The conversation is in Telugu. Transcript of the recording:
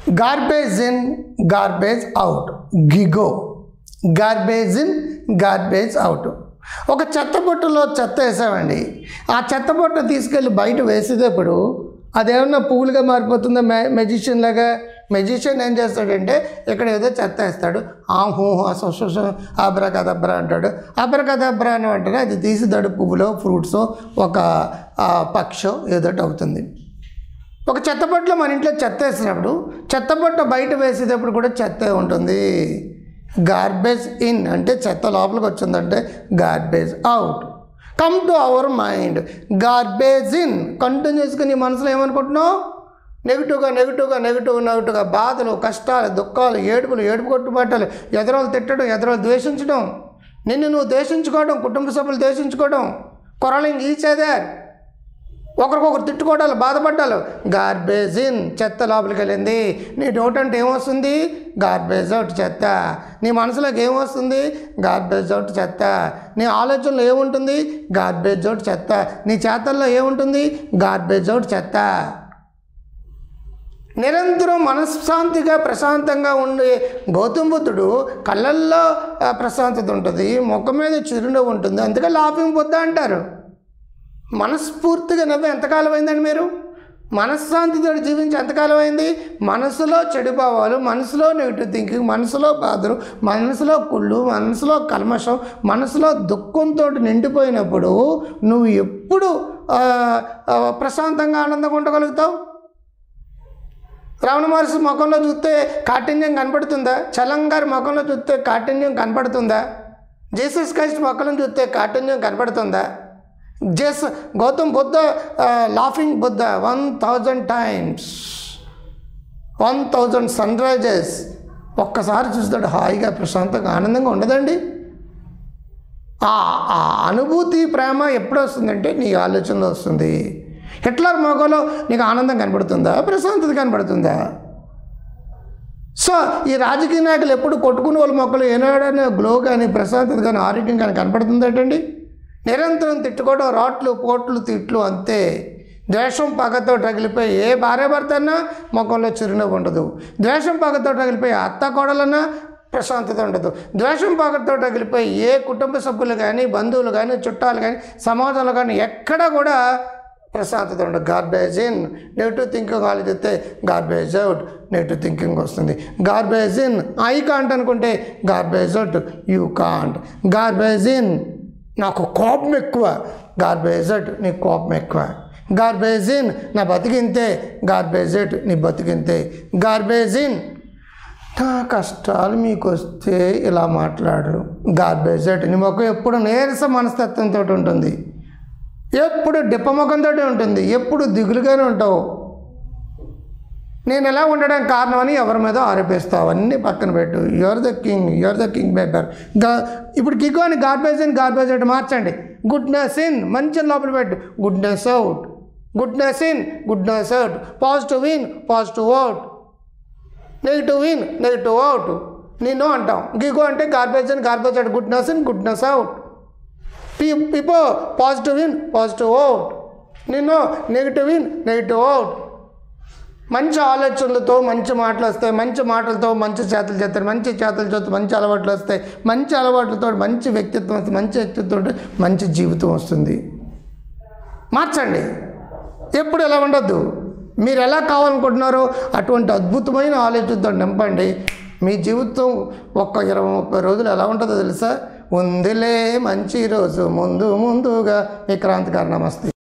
garbage in garbage out GIGO garbage in garbage out ఒక చెత్త బుట్టలో చెత్త వేసామండి ఆ చెత్త బుట్ట తీసుకెళ్ళి బయట వేసేటప్పుడు అదేమన్నా పువ్వులుగా మారిపోతుందా మే మెజిషియన్ లాగా మెజిషియన్ ఏం చేస్తాడంటే ఇక్కడ ఏదో చెత్త వేస్తాడు ఆ హూ అబ్రా కదబ్రా అంటాడు అబ్రా కదబ్రా అని అంటాడు అది తీసిదాడు పువ్వులో ఫ్రూట్సో ఒక ఆ, పక్షో ఏదోటి అవుతుంది ఒక చెత్తబొట్టలో మన ఇంట్లో చెత్త వేసినప్పుడు చెత్తబొట్ట బయట వేసేటప్పుడు కూడా చెత్త ఉంటుంది గార్బేజ్ ఇన్ అంటే చెత్త లోపలికి వచ్చిందంటే garbage out come to our mind garbage in కంటిన్యూస్గా నీ మనసులో ఏమనుకుంటున్నావు నెగిటివ్గా నెగిటివ్గా నెగిటివ్ నెగిటివ్గా బాధలు కష్టాలు దుఃఖాలు ఏడుపులు ఏడుపు కొట్టుబాటలు ఎదరోలు తిట్టడం ఎదరోలు ద్వేషించడం నిన్ను నువ్వు ద్వేషించుకోవడం కుటుంబ సభ్యులు ద్వేషించుకోవడం కొరలింగ్ ఈచ్ అదర్ ఒకరికొకరు తిట్టుకోవడాలు బాధపడ్డాలు గార్బేజ్ ఇన్ చెత్త లోపలికి వెళ్ళింది నీ డౌట్ అంటే ఏమొస్తుంది గార్బేజ్ అవుట్ చెత్త నీ మనసులోకి ఏమొస్తుంది గార్బేజ్ అవుట్ చెత్త నీ ఆలోచనలో ఏముంటుంది గార్బేజ్ అవుట్ చెత్త నీ చేతల్లో ఏముంటుంది గార్బేజ్ అవుట్ చెత్త నిరంతరం మనశ్శాంతిగా ప్రశాంతంగా ఉండే గౌతమ బుద్ధుడు కళ్ళల్లో ఆ, ప్రశాంతత ఉంటుంది ముఖం మీద చిరునవ్వు ఉంటుంది అందుకే లాఫింగ్ బుద్ధ అంటారు మనస్ఫూర్తిగా నవ్వి ఎంతకాలం అయిందండి మీరు మనశ్శాంతితో జీవించి ఎంతకాలం అయింది మనసులో చెడు భావాలు మనసులో నెగిటివ్ థింకింగ్ మనసులో బాధలు మనసులో కుళ్ళు మనసులో కల్మషం మనసులో దుఃఖంతో నిండిపోయినప్పుడు నువ్వు ఎప్పుడు ఆ, ఆ, ప్రశాంతంగా ఆనందంగా ఉండగలుగుతావు రమణ మహర్షి ముఖంలో చూస్తే కాఠిన్యం కనపడుతుందా చలం గారి ముఖంలో చూస్తే కాఠిన్యం కనపడుతుందా జీసస్ క్రైస్ట్ ముఖంలో చూస్తే కాఠిన్యం కనపడుతుందా just Gautam Buddha laughing Buddha one thousand times one thousand sun rises ఒక్కసారి చూస్తాడు హాయిగా ప్రశాంతంగా ఆనందంగా ఉండదండి ఆ ఆ అనుభూతి ప్రేమ ఎప్పుడు వస్తుందంటే నీ ఆలోచనలో వస్తుంది హిట్లర్ మొగలో నీకు ఆనందం కనబడుతుందా ప్రశాంతత కనబడుతుందా సో ఈ రాజకీయ నాయకులు ఎప్పుడు కొట్టుకునే వాళ్ళ మొక్కలు ఏనాడైనా గ్లో కానీ ప్రశాంతత కానీ ఆరోగ్యం కానీ కనపడుతుందటండి నిరంతరం తిట్టుకోవడం రాట్లు పోట్లు తిట్లు అంతే ద్వేషం పగతో తగిలిపోయి ఏ భార్య భర్త అన్నా ముఖంలో చిరునవ్వు ఉండదు ద్వేషం పగతో తగిలిపోయి అత్త కోడలన్నా ప్రశాంతత ఉండదు ద్వేషం పగతో తగిలిపోయి ఏ కుటుంబ సభ్యులు కానీ బంధువులు కానీ చుట్టాలు కానీ సమాజంలో కానీ ఎక్కడ కూడా ప్రశాంతత ఉండదు గార్బేజ్ ఇన్ నెగిటివ్ థింకింగ్ ఆలోచిస్తే గార్బేజ్ అవుట్ నెగిటివ్ థింకింగ్ వస్తుంది గార్బేజ్ ఇన్ ఐ కాంట్ అనుకుంటే garbage out you can't garbage in నాకు కోపం ఎక్కువ గార్బేజ్ అవుట్ నీ కోపం ఎక్కువ గార్బేజ్ ఇన్ నా బతికింతే గార్బేజ్ అవుట్ నీ బతికింతే గార్బేజ్ ఇన్ నా కష్టాలు మీకు వస్తే ఇలా మాట్లాడరు గార్బేజ్ అవుట్ నీ ముఖం ఎప్పుడు నీరస మనస్తత్వంతో ఉంటుంది ఎప్పుడు డిప్పముఖంతో ఉంటుంది ఎప్పుడు దిగులుగానే ఉంటావు నేను ఎలా ఉండడానికి కారణం అని ఎవరి మీద ఆరోపిస్తావు అన్నీ పక్కన పెట్టు your the king your the king maker గా ఇప్పుడు కిగో అని గార్బేజ్ ఇన్ గార్బేజ్ అవుట్ మార్చండి గుడ్నెస్ ఇన్ మంచి లోపల పెట్టు goodness out goodness in goodness out positive in positive out negative in negative out నేను అంటాం గిగో అంటే garbage in garbage out goodness in goodness out PIPO positive in positive out నేను నెగిటివ్ ఇన్ నెగిటివ్ అవుట్ మంచి ఆలోచనలతో మంచి మాటలు వస్తాయి మంచి మాటలతో మంచి చేతలు చేస్తారు మంచి చేతలు చేస్తే మంచి అలవాట్లు వస్తాయి మంచి అలవాట్లతో మంచి వ్యక్తిత్వం వస్తుంది మంచి వ్యక్తిత్వం మంచి జీవితం వస్తుంది మార్చండి ఎప్పుడు ఎలా ఉండొద్దు మీరు ఎలా కావాలనుకుంటున్నారో అటువంటి అద్భుతమైన ఆలోచనతో నింపండి మీ జీవితం ఒక్క ఇరవై ముప్పై రోజులు ఎలా ఉంటుందో తెలుసా ఉందిలే మంచి రోజు ముందు ముందుగా మీ క్రాంతికారి నమస్తే